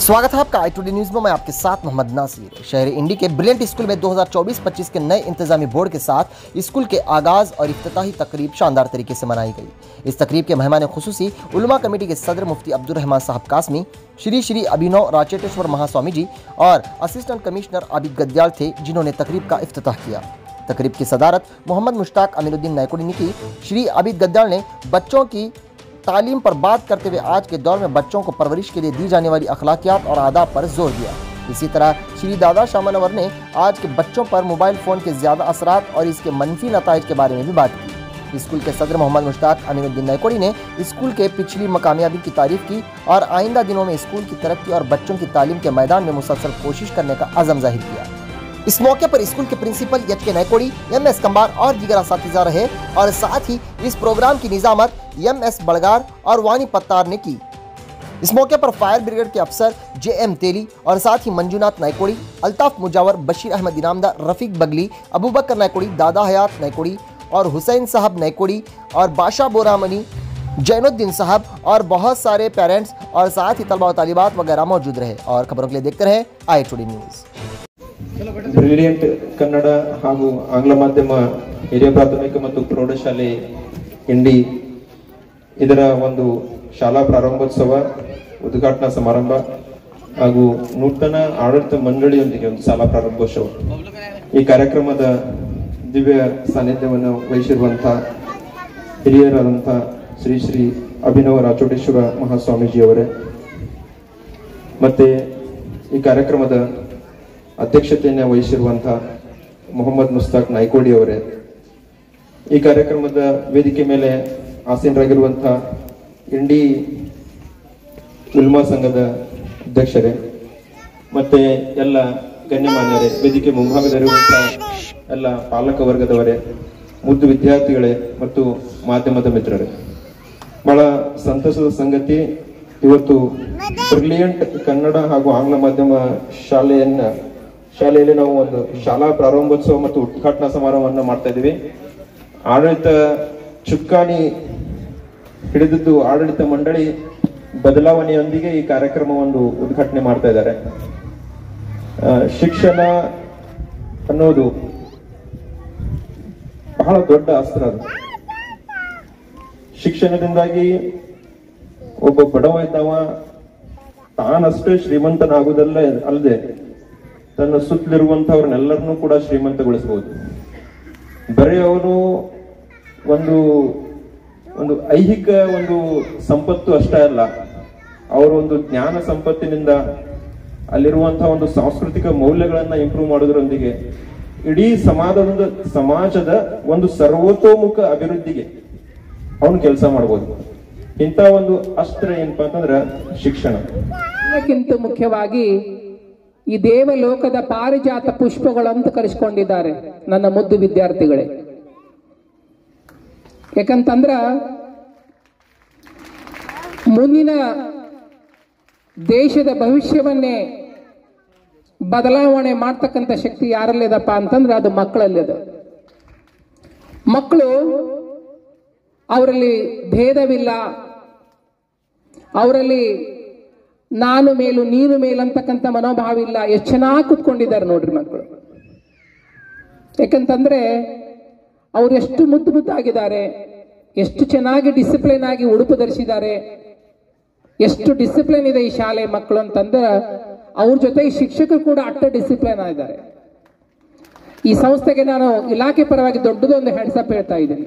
स्वागत है आपका आई टुडे न्यूज में मैं आपके साथ मोहम्मद नासिर शहर इंडी के ब्रिलियंट स्कूल में 2024-25 के नए इंतजामी बोर्ड के साथ स्कूल के आगाज और इफ्ताही तकरीब शानदार तरीके से मनाई गई इस तकरीब के मेहमान खसूसी उलमा कमेटी के सदर मुफ्ती अब्दुल रहमान साहब कासमी श्री श्री अभिनव राचेटेश्वर महास्वामी जी और असिस्टेंट कमिश्नर आबिद गद्याल थे जिन्होंने तकरीब का इफ्तः किया तकरीब की सदारत मोहम्मद मुश्ताक अमीरुद्दीन नायकुड़ी ने की श्री आबिद गद्याल ने बच्चों की तालीम पर बात करते हुए आज के दौर में बच्चों को परवरिश के लिए दी जाने वाली अखलाकियात और आदाब पर जोर दिया इसी तरह श्री दादा शामनवर ने आज के बच्चों पर मोबाइल फ़ोन के ज़्यादा असरात और इसके मनफी नतज के बारे में भी बात की स्कूल के सदर मोहम्मद मुश्ताक अमीनुद्दीन नायकोड़ी ने स्कूल के पिछली कामयाबी की तारीफ की और आइंदा दिनों में स्कूल की तरक्की और बच्चों की तालीम के मैदान में मुसलसल कोशिश करने का अज़म जाहिर किया इस मौके पर स्कूल के प्रिंसिपल एच के नायकोड़ी एम एस कंबार और दीगर साथीजा रहे और साथ ही इस प्रोग्राम की निजामत एम एस बड़गार और वानी पत्तार ने की इस मौके पर फायर ब्रिगेड के अफसर जे एम तेली और साथ ही मंजूनाथ नायकोड़ी अल्ताफ मुजावर बशीर अहमद इनामदार रफीक बगली अबू बकर नायकोड़ी दादा हयात नायकोड़ी और हुसैन साहब नायकोड़ी और बादशाह बोरामनी जैनुद्दीन साहब और बहुत सारे पेरेंट्स और साथ ही तलबा और तालिबात वगैरह मौजूद रहे और खबरों के लिए देखते रहे I today news brilliant Kannada ಹಾಗೂ ಆಂಗ್ಲ ಮಾಧ್ಯಮ ಹಿರಿಯ ಪ್ರಾಥಮಿಕ ಮತ್ತು ಪ್ರೌಢಶಾಲೆ ಇಂಡಿ ಇದರ ಒಂದು ಶಾಲಾ ಪ್ರಾರಂಭೋತ್ಸವ ಉದ್ಘಾಟನಾ ಸಮಾರಂಭ ಹಾಗೂ ನೂತನ ಆಡಳಿತ ಮಂಡಳಿಯೊಂದಿಗೆ ಒಂದು ಶಾಲಾ ಪ್ರಾರಂಭೋತ್ಸವ ಈ ಕಾರ್ಯಕ್ರಮದ ದಿವ್ಯ ಸಾನ್ನಿಧ್ಯವನ್ನು ವಹಿಸಿರುವಂತಹ ಹಿರಿಯರಾದಂತಹ ಶ್ರೀ ಶ್ರೀ ಅಭಿನವ ರಾಚೋಟೇಶ್ವರ ಮಹಾಸ್ವಾಮೀಜಿಯವರೇ ಮತ್ತೆ ಈ ಕಾರ್ಯಕ್ರಮದ ಅಧ್ಯಕ್ಷತೆಯನ್ನು ವಹಿಸಿರುವಂತಹ ಮೊಹಮ್ಮದ್ ಮುಸ್ತಾಕ್ ನಾಯ್ಕೋಡಿ ಅವರೇ ಈ ಕಾರ್ಯಕ್ರಮದ ವೇದಿಕೆ ಮೇಲೆ ಆಸೀನರಾಗಿರುವಂತಹ ಇಂಡಿ ಉಲ್ಮಾ ಸಂಘದ ಅಧ್ಯಕ್ಷರೇ ಮತ್ತೆ ಎಲ್ಲ ಗಣ್ಯಮಾನ್ಯರೇ ವೇದಿಕೆ ಮುಂಭಾಗದಲ್ಲಿರುವಂತಹ ಎಲ್ಲ ಪಾಲಕ ವರ್ಗದವರೇ ಮುದ್ದು ವಿದ್ಯಾರ್ಥಿಗಳೇ ಮತ್ತು ಮಾಧ್ಯಮದ ಮಿತ್ರರೇ ಬಹಳ ಸಂತಸದ ಸಂಗತಿ ಇವತ್ತು ಬ್ರಿಲಿಯಂಟ್ ಕನ್ನಡ ಹಾಗೂ ಆಂಗ್ಲ ಮಾಧ್ಯಮ ಶಾಲೆಯನ್ನ ಶಾಲೆಯಲ್ಲಿ ನಾವು ಒಂದು ಶಾಲಾ ಪ್ರಾರಂಭೋತ್ಸವ ಮತ್ತು ಉದ್ಘಾಟನಾ ಸಮಾರಂಭವನ್ನು ಮಾಡ್ತಾ ಇದ್ದೀವಿ ಆಡಳಿತ ಚುಕ್ಕಾಣಿ ಹಿಡಿದಿದ್ದು ಆಡಳಿತ ಮಂಡಳಿ ಬದಲಾವಣೆಯೊಂದಿಗೆ ಈ ಕಾರ್ಯಕ್ರಮ ಒಂದು ಉದ್ಘಾಟನೆ ಮಾಡ್ತಾ ಇದ್ದಾರೆ ಆ, ಶಿಕ್ಷಣ ಅನ್ನೋದು ಬಹಳ ದೊಡ್ಡ ಅಸ್ತ್ರ ಅದು ಶಿಕ್ಷಣದಿಂದಾಗಿ ಒಬ್ಬ ಬಡವ ಇದ್ದವ ತಾನಷ್ಟೇ ಶ್ರೀಮಂತನಾಗುವುದಲ್ಲ ಅಲ್ಲದೆ ತನ್ನ ಸುತ್ತಲಿರುವಂತವ್ರನ್ನೆಲ್ಲರನ್ನೂ ಕೂಡ ಶ್ರೀಮಂತಗೊಳಿಸಬಹುದು ಬರೀ ಅವನು ಒಂದು ಒಂದು ಐಹಿಕ ಒಂದು ಸಂಪತ್ತು ಅಷ್ಟೇ ಅಲ್ಲ ಅವರ ಒಂದು ಜ್ಞಾನ ಸಂಪತ್ತಿನಿಂದ ಅಲ್ಲಿರುವಂತಹ ಒಂದು ಸಾಂಸ್ಕೃತಿಕ ಮೌಲ್ಯಗಳನ್ನ ಇಂಪ್ರೂವ್ ಮಾಡೋದ್ರೊಂದಿಗೆ ಇಡೀ ಸಮಾಜದ ಸಮಾಜದ ಒಂದು ಸರ್ವತೋಮುಖ ಅಭಿವೃದ್ಧಿಗೆ ಅವನು ಕೆಲಸ ಮಾಡ್ಬೋದು ಇಂಥ ಒಂದು ಅಸ್ತ್ರ ಏನಪ್ಪಾ ಅಂತಂದ್ರ ಶಿಕ್ಷಣ ಎಲ್ಲಕ್ಕಿಂತ ಮುಖ್ಯವಾಗಿ ಈ ದೇವಲೋಕದ ಪಾರಿಜಾತ ಪುಷ್ಪಗಳು ಅಂತ ಕರೆಸ್ಕೊಂಡಿದ್ದಾರೆ ನನ್ನ ಮುದ್ದು ವಿದ್ಯಾರ್ಥಿಗಳೇ ಯಾಕಂತಂದ್ರ ಮುಂದಿನ ದೇಶದ ಭವಿಷ್ಯವನ್ನೇ ಬದಲಾವಣೆ ಮಾಡ್ತಕ್ಕಂಥ ಶಕ್ತಿ ಯಾರಲ್ಲಿದಪ್ಪ ಅಂತಂದ್ರೆ ಅದು ಮಕ್ಕಳಲ್ಲಿದೆ ಮಕ್ಕಳು ಅವರಲ್ಲಿ ಭೇದವಿಲ್ಲ ಅವರಲ್ಲಿ ನಾನು ಮೇಲು ನೀನು ಮೇಲು ಅಂತಕ್ಕಂಥ ಮನೋಭಾವ ಇಲ್ಲ ಎಷ್ಟು ಚೆನ್ನಾಗಿ ಕುತ್ಕೊಂಡಿದ್ದಾರೆ ನೋಡ್ರಿ ಮಕ್ಕಳು ಯಾಕಂತಂದ್ರೆ ಅವ್ರು ಎಷ್ಟು ಮುದ್ದು ಮುದ್ದಾಗಿದ್ದಾರೆ ಎಷ್ಟು ಚೆನ್ನಾಗಿ ಡಿಸಿಪ್ಲಿನ್ ಆಗಿ ಉಡುಪು ಧರಿಸಿದ್ದಾರೆ ಎಷ್ಟು ಡಿಸಿಪ್ಲಿನ್ ಇದೆ ಈ ಶಾಲೆ ಮಕ್ಕಳು ಅಂತಂದ್ರೆ ಅವ್ರ ಜೊತೆ ಈ ಶಿಕ್ಷಕರು ಕೂಡ ಅಟ್ಟ ಡಿಸಿಪ್ಲಿನ್ ಆಗಿದ್ದಾರೆ ಈ ಸಂಸ್ಥೆಗೆ ನಾನು ಇಲಾಖೆ ಪರವಾಗಿ ದೊಡ್ಡದೊಂದು ಹೆಡ್ಸಪ್ ಹೇಳ್ತಾ ಇದ್ದೀನಿ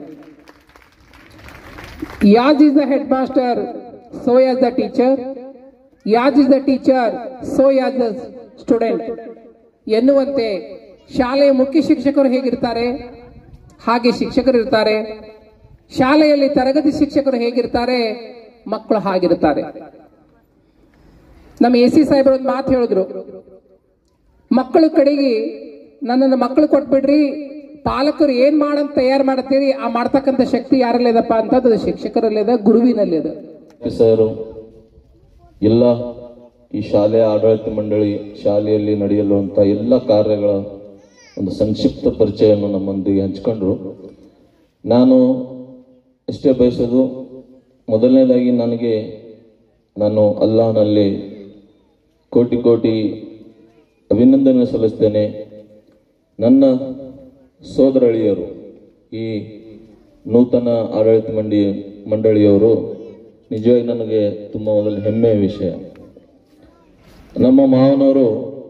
as is the head master so as the teacher as is the teacher so as the student ಎನ್ನುವಂತೆ ಶಾಲೆಯ ಮುಖ್ಯ ಶಿಕ್ಷಕರು ಹೇಗಿರ್ತಾರೆ ಹಾಗೆ ಶಿಕ್ಷಕರು ಇರ್ತಾರೆ ಶಾಲೆಯಲ್ಲಿ ತರಗತಿ ಶಿಕ್ಷಕರು ಹೇಗಿರ್ತಾರೆ ಮಕ್ಕಳು ಹಾಗಿರ್ತಾರೆ ನಮ್ಮ ಎ ಸಿ ಸಾಹೇಬರು ಒಂದು ಮಾತು ಹೇಳಿದ್ರು ಮಕ್ಕಳ ಕಡೆಗೆ ನನ್ನನ್ನು ಮಕ್ಕಳು ಕೊಟ್ಬಿಡ್ರಿ ಪಾಲಕರು ಏನ್ ಮಾಡಂತ ತಯಾರು ಮಾಡ್ತೀರಿ ಆ ಮಾಡ್ತಕ್ಕಂಥ ಶಕ್ತಿ ಯಾರಲ್ಲಿದಪ್ಪ ಅಂತದ್ದು ಶಿಕ್ಷಕರಲ್ಲಿದೆ ಗುರುವಿನಲ್ಲಿದೆ ಸರ್ ಎಲ್ಲ ಈ ಶಾಲೆಯ ಆಡಳಿತ ಮಂಡಳಿ ಶಾಲೆಯಲ್ಲಿ ನಡೆಯಲುವಂತ ಎಲ್ಲ ಕಾರ್ಯಗಳ ಒಂದು ಸಂಕ್ಷಿಪ್ತ ಪರಿಚಯವನ್ನು ನಮ್ಮೊಂದಿಗೆ ಹಂಚಿಕೊಂಡ್ರು ನಾನು ಎಷ್ಟೇ ಬಯಸೋದು ಮೊದಲನೇದಾಗಿ ನನಗೆ ನಾನು ಅಲ್ಲಾಹನಲ್ಲಿ ಕೋಟಿ ಕೋಟಿ ಅಭಿನಂದನೆ ಸಲ್ಲಿಸ್ತೇನೆ ನನ್ನ ಸೋದರಳಿಯರು ಈ ನೂತನ ಆಡಳಿತ ಮಂಡಿ ಮಂಡಳಿಯವರು ನಿಜವಾಗಿ ನನಗೆ ತುಂಬ ಮೊದಲು ಹೆಮ್ಮೆಯ ವಿಷಯ ನಮ್ಮ ಮಾವನವರು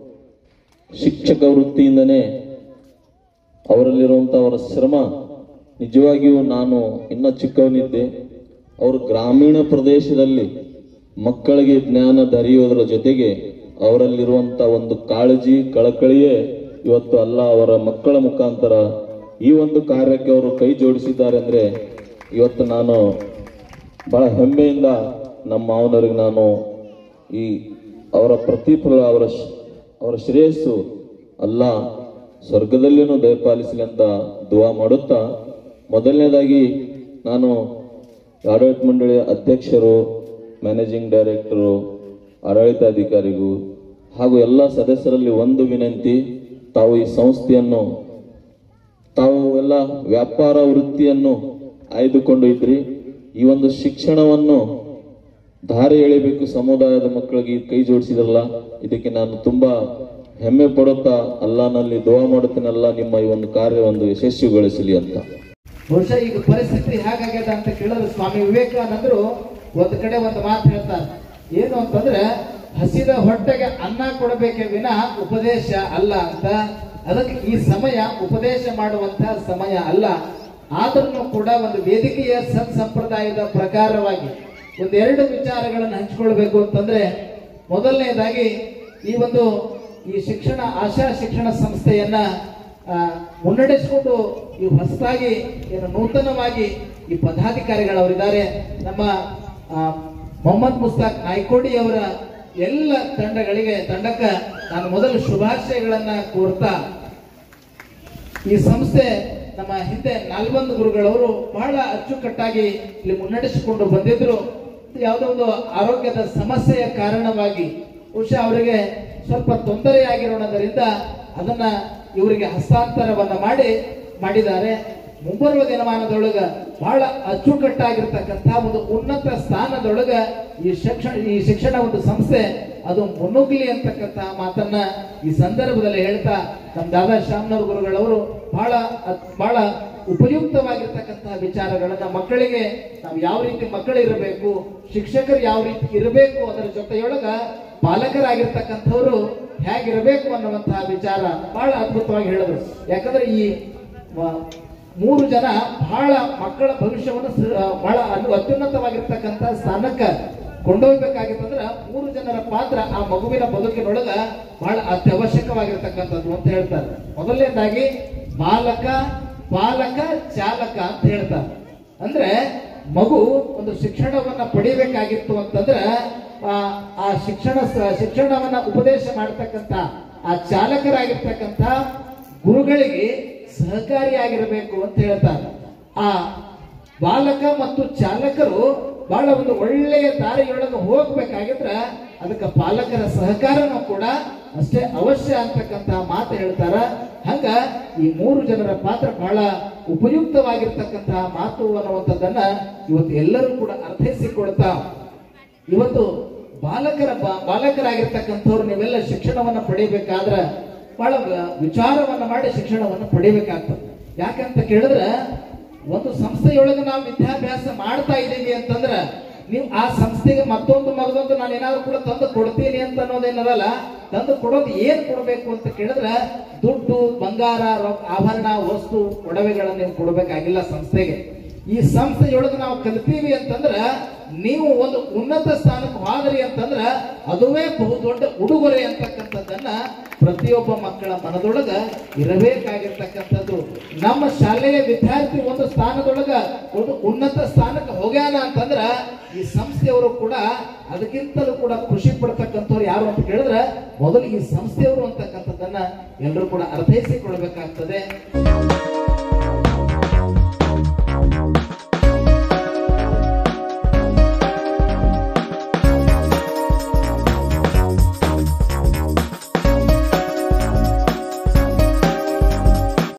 ಶಿಕ್ಷಕ ವೃತ್ತಿಯಿಂದನೇ ಅವರಲ್ಲಿರುವಂಥ ಅವರ ಶ್ರಮ ನಿಜವಾಗಿಯೂ ನಾನು ಇನ್ನೂ ಚಿಕ್ಕವನಿದ್ದೆ ಅವರು ಗ್ರಾಮೀಣ ಪ್ರದೇಶದಲ್ಲಿ ಮಕ್ಕಳಿಗೆ ಜ್ಞಾನ ದರಿಯೋದರ ಜೊತೆಗೆ ಅವರಲ್ಲಿರುವಂಥ ಒಂದು ಕಾಳಜಿ ಕಳಕಳಿಯೇ ಇವತ್ತು ಅಲ್ಲ ಅವರ ಮಕ್ಕಳ ಮುಖಾಂತರ ಈ ಒಂದು ಕಾರ್ಯಕ್ಕೆ ಅವರು ಕೈ ಜೋಡಿಸಿದ್ದಾರೆ ಅಂದರೆ ಇವತ್ತು ನಾನು ಬಹಳ ಹೆಮ್ಮೆಯಿಂದ ನಮ್ಮ ಮಾವನವರಿಗೆ ನಾನು ಈ ಅವರ ಪ್ರತಿಫಲ ಅವರ ಶ್- ಅವರ ಶ್ರೇಯಸ್ಸು ಅಲ್ಲ ಸ್ವರ್ಗದಲ್ಲಿನೂ ದಯಪಾಲಿಸಲಿ ಅಂತ ದುವಾ ಮಾಡುತ್ತಾ ಮೊದಲನೇದಾಗಿ ನಾನು ಆಡಳಿತ ಮಂಡಳಿಯ ಅಧ್ಯಕ್ಷರು ಮ್ಯಾನೇಜಿಂಗ್ ಡೈರೆಕ್ಟರು ಆಡಳಿತಾಧಿಕಾರಿಗೂ ಹಾಗೂ ಎಲ್ಲ ಸದಸ್ಯರಲ್ಲಿ ಒಂದು ವಿನಂತಿ ತಾವು ಈ ಸಂಸ್ಥೆಯನ್ನು ತಾವು ಎಲ್ಲ ವ್ಯಾಪಾರ ವೃತ್ತಿಯನ್ನು ಆಯ್ದುಕೊಂಡು ಇದ್ರಿ ಈ ಒಂದು ಶಿಕ್ಷಣವನ್ನು ದಾರಿ ಎಳಿಬೇಕು ಸಮುದಾಯದ ಮಕ್ಕಳಿಗೆ ಕೈ ಜೋಡಿಸಿದ್ರಲ್ಲ ಇದಕ್ಕೆ ನಾನು ತುಂಬಾ ಹೆಮ್ಮೆ ಪಡುತ್ತಾ ಅಲ್ಲಾನಲ್ಲಿ ದುವಾ ಮಾಡುತ್ತೇನಲ್ಲ ನಿಮ್ಮ ಈ ಒಂದು ಕಾರ್ಯ ಒಂದು ಯಶಸ್ವಿಗೊಳಿಸಲಿ ಅಂತ ಬಹುಶಃ ಈಗ ಪರಿಸ್ಥಿತಿ ಹೇಗಾಗ್ಯದ ಅಂತ ಕೇಳಿದ್ರೆ ಸ್ವಾಮಿ ವಿವೇಕಾನಂದರು ಒಂದು ಕಡೆ ಒಂದು ಮಾತು ಹೇಳ್ತಾರೆ ಏನು ಅಂತಂದ್ರೆ ಹಸಿದ ಹೊಟ್ಟೆಗೆ ಅನ್ನ ಕೊಡಬೇಕೇ ವಿನ ಉಪದೇಶ ಅಲ್ಲ ಅಂತ ಅದಕ್ಕೆ ಈ ಸಮಯ ಉಪದೇಶ ಮಾಡುವಂತಹ ಸಮಯ ಅಲ್ಲ ಆದ್ರೂ ಕೂಡ ಒಂದು ವೇದಿಕೆಯ ಸತ್ ಸಂಪ್ರದಾಯದ ಪ್ರಕಾರವಾಗಿ ಒಂದೆರಡು ವಿಚಾರಗಳನ್ನು ಹಂಚಿಕೊಳ್ಬೇಕು ಅಂತಂದ್ರೆ ಮೊದಲನೇದಾಗಿ ಈ ಒಂದು ಈ ಶಿಕ್ಷಣ ಆಶಾ ಶಿಕ್ಷಣ ಸಂಸ್ಥೆಯನ್ನ ಆ, ಮುನ್ನಡೆಸಿಕೊಂಡು ಈ ಹೊಸದಾಗಿ ಏನು ನೂತನವಾಗಿ ಈ ಪದಾಧಿಕಾರಿಗಳವರಿದ್ದಾರೆ ನಮ್ಮ ಆ, ಮೊಹಮ್ಮದ್ ಮುಸ್ತಾಕ್ ನಾಯ್ಕೋಡಿ ಅವರ ಎಲ್ಲ ತಂಡಗಳಿಗೆ ತಂಡಕ್ಕ ನಾನು ಮೊದಲು ಶುಭಾಶಯಗಳನ್ನ ಕೋರ್ತಾ ಈ ಸಂಸ್ಥೆ ನಮ್ಮ ಹಿಂದೆ ನಾಲ್ವೊಂದು ಗುರುಗಳವರು ಬಹಳ ಅಚ್ಚುಕಟ್ಟಾಗಿ ಇಲ್ಲಿ ಮುನ್ನಡೆಸಿಕೊಂಡು ಬಂದಿದ್ರು ಯಾವುದೋ ಒಂದು ಆರೋಗ್ಯದ ಸಮಸ್ಯೆಯ ಕಾರಣವಾಗಿ ಬಹುಶಃ ಅವರಿಗೆ ಸ್ವಲ್ಪ ತೊಂದರೆಯಾಗಿರೋಣದರಿಂದ ಅದನ್ನ ಇವರಿಗೆ ಹಸ್ತಾಂತರವನ್ನ ಮಾಡಿ ಮಾಡಿದ್ದಾರೆ ಮುಂಬರುವ ದಿನಮಾನದೊಳಗ ಬಹಳ ಅಚ್ಚುಕಟ್ಟಾಗಿರ್ತಕ್ಕಂಥ ಒಂದು ಉನ್ನತ ಸ್ಥಾನದೊಳಗ ಈ ಶಿಕ್ಷಣ ಈ ಶಿಕ್ಷಣ ಒಂದು ಸಂಸ್ಥೆ ಅದು ಮುನ್ನುಗ್ಲಿ ಅಂತಕ್ಕಂಥ ಮಾತನ್ನ ಈ ಸಂದರ್ಭದಲ್ಲಿ ಹೇಳ್ತಾ ನಮ್ಮ ದಾದಾ ಶ್ಯಾಮ್ನವ್ರ ಗುರುಗಳವರು ಬಹಳ ಅತ್- ಬಹಳ ಉಪಯುಕ್ತವಾಗಿರ್ತಕ್ಕಂತಹ ವಿಚಾರಗಳನ್ನ ಮಕ್ಕಳಿಗೆ ನಾವು ಯಾವ ರೀತಿ ಮಕ್ಕಳಿರಬೇಕು ಶಿಕ್ಷಕರು ಯಾವ ರೀತಿ ಇರಬೇಕು ಅದರ ಜೊತೆಯೊಳಗ ಪಾಲಕರಾಗಿರ್ತಕ್ಕಂಥವ್ರು ಹೇಗಿರಬೇಕು ಅನ್ನುವಂತಹ ವಿಚಾರ ಬಹಳ ಅದ್ಭುತವಾಗಿ ಹೇಳಿದ್ರು ಯಾಕಂದ್ರೆ ಈ ಮ- ಮೂರು ಜನ ಬಹಳ ಮಕ್ಕಳ ಭವಿಷ್ಯವನ್ನು ಸ- ಬಹಳ ಅನು- ಅತ್ಯುನ್ನತವಾಗಿರ್ತಕ್ಕಂಥ ಸ್ಥಾನಕ್ಕೆ ಕೊಂಡೊಯ್ಬೇಕಾಗಿತ್ತಂದ್ರ ಮೂರು ಜನರ ಪಾತ್ರ ಆ ಮಗುವಿನ ಬದುಕಿನೊಳಗ ಬಹಳ ಅತ್ಯವಶ್ಯಕವಾಗಿರ್ತಕ್ಕಂಥದ್ದು ಅಂತ ಹೇಳ್ತಾರೆ ಮೊದಲನೇದಾಗಿ ಬಾಲಕ ಪಾಲಕ ಚಾಲಕ ಅಂತ ಹೇಳ್ತಾರೆ ಅಂದ್ರೆ ಮಗು ಒಂದು ಶಿಕ್ಷಣವನ್ನ ಪಡಿಬೇಕಾಗಿತ್ತು ಅಂತಂದ್ರೆ ಆ ಆ ಶಿಕ್ಷಣ ಸ- ಶಿಕ್ಷಣವನ್ನ ಉಪದೇಶ ಮಾಡ್ತಕ್ಕಂಥ ಆ ಚಾಲಕರಾಗಿರ್ತಕ್ಕಂಥ ಗುರುಗಳಿಗೆ ಸಹಕಾರಿಯಾಗಿರಬೇಕು ಅಂತ ಹೇಳ್ತಾರೆ ಆ ಬಾಲಕ ಮತ್ತು ಚಾಲಕರು ಬಹಳ ಒಂದು ಒಳ್ಳೆಯ ದಾರಿಯೊಳಗೆ ಹೋಗ್ಬೇಕಾಗಿದ್ರೆ ಅದಕ್ಕೆ ಪಾಲಕರ ಸಹಕಾರನೂ ಕೂಡ ಅಷ್ಟೇ ಅವಶ್ಯ ಅಂತಕ್ಕಂತ ಮಾತು ಹೇಳ್ತಾರ ಹಂಗ ಈ ಮೂರು ಜನರ ಪಾತ್ರ ಬಹಳ ಉಪಯುಕ್ತವಾಗಿರ್ತಕ್ಕಂತಹ ಮಾತು ಅನ್ನುವಂಥದ್ದನ್ನ ಇವತ್ತು ಎಲ್ಲರೂ ಕೂಡ ಅರ್ಥೈಸಿಕೊಳ್ತಾ ಇವತ್ತು ಬಾಲಕರ ಬಾ- ಬಾಲಕರಾಗಿರ್ತಕ್ಕಂಥವ್ರು ನೀವೆಲ್ಲ ಶಿಕ್ಷಣವನ್ನ ಪಡಿಬೇಕಾದ್ರೆ ಬಹಳ ವ- ವಿಚಾರವನ್ನ ಮಾಡಿ ಶಿಕ್ಷಣವನ್ನ ಪಡಿಬೇಕಾಗ್ತದೆ ಯಾಕಂತ ಕೇಳಿದ್ರೆ ಒಂದು ಸಂಸ್ಥೆಯೊಳಗೆ ನಾವು ವಿದ್ಯಾಭ್ಯಾಸ ಮಾಡ್ತಾ ಇದ್ದೀವಿ ಅಂತಂದ್ರೆ ನೀವು ಆ ಸಂಸ್ಥೆಗೆ ಮತ್ತೊಂದು ಮಗದೊಂದು ನಾನು ಏನಾದ್ರು ಕೂಡ ತಂದು ಕೊಡ್ತೀನಿ ಅಂತ ಅನ್ನೋದೇನದಲ್ಲ ತಂದು ಕೊಡೋದು ಏನ್ ಕೊಡಬೇಕು ಅಂತ ಕೇಳಿದ್ರೆ ದುಡ್ಡು ಬಂಗಾರ ರೊಕ್ಕ ಆಭರಣ ವಸ್ತು ಒಡವೆಗಳನ್ನ ನೀವು ಕೊಡಬೇಕಾಗಿಲ್ಲ ಸಂಸ್ಥೆಗೆ ಈ ಸಂಸ್ಥೆಯೊಳಗೆ ನಾವು ಕಲಿತೀವಿ ಅಂತಂದ್ರ ನೀವು ಒಂದು ಉನ್ನತ ಸ್ಥಾನಕ್ಕೆ ಹೋದ್ರಿ ಅಂತಂದ್ರ ಅದುವೇ ಬಹುದೊಡ್ಡ ಉಡುಗೊರೆ ಅಂತಕ್ಕಂಥದ್ದನ್ನ ಪ್ರತಿಯೊಬ್ಬ ಮಕ್ಕಳ ಮನದೊಳಗ ಇರಬೇಕಾಗಿರ್ತಕ್ಕಂಥದ್ದು ನಮ್ಮ ಶಾಲೆಯ ವಿದ್ಯಾರ್ಥಿ ಒಂದು ಸ್ಥಾನದೊಳಗ ಒಂದು ಉನ್ನತ ಸ್ಥಾನಕ್ಕೆ ಹೋಗ್ಯಾನ ಅಂತಂದ್ರ ಈ ಸಂಸ್ಥೆಯವರು ಕೂಡ ಅದಕ್ಕಿಂತಲೂ ಕೂಡ ಖುಷಿ ಪಡ್ತಕ್ಕಂಥವ್ರು ಯಾರು ಅಂತ ಕೇಳಿದ್ರೆ ಮೊದಲು ಈ ಸಂಸ್ಥೆಯವರು ಅಂತಕ್ಕಂಥದ್ದನ್ನ ಎಲ್ಲರೂ ಕೂಡ ಅರ್ಥೈಸಿಕೊಳ್ಬೇಕಾಗ್ತದೆ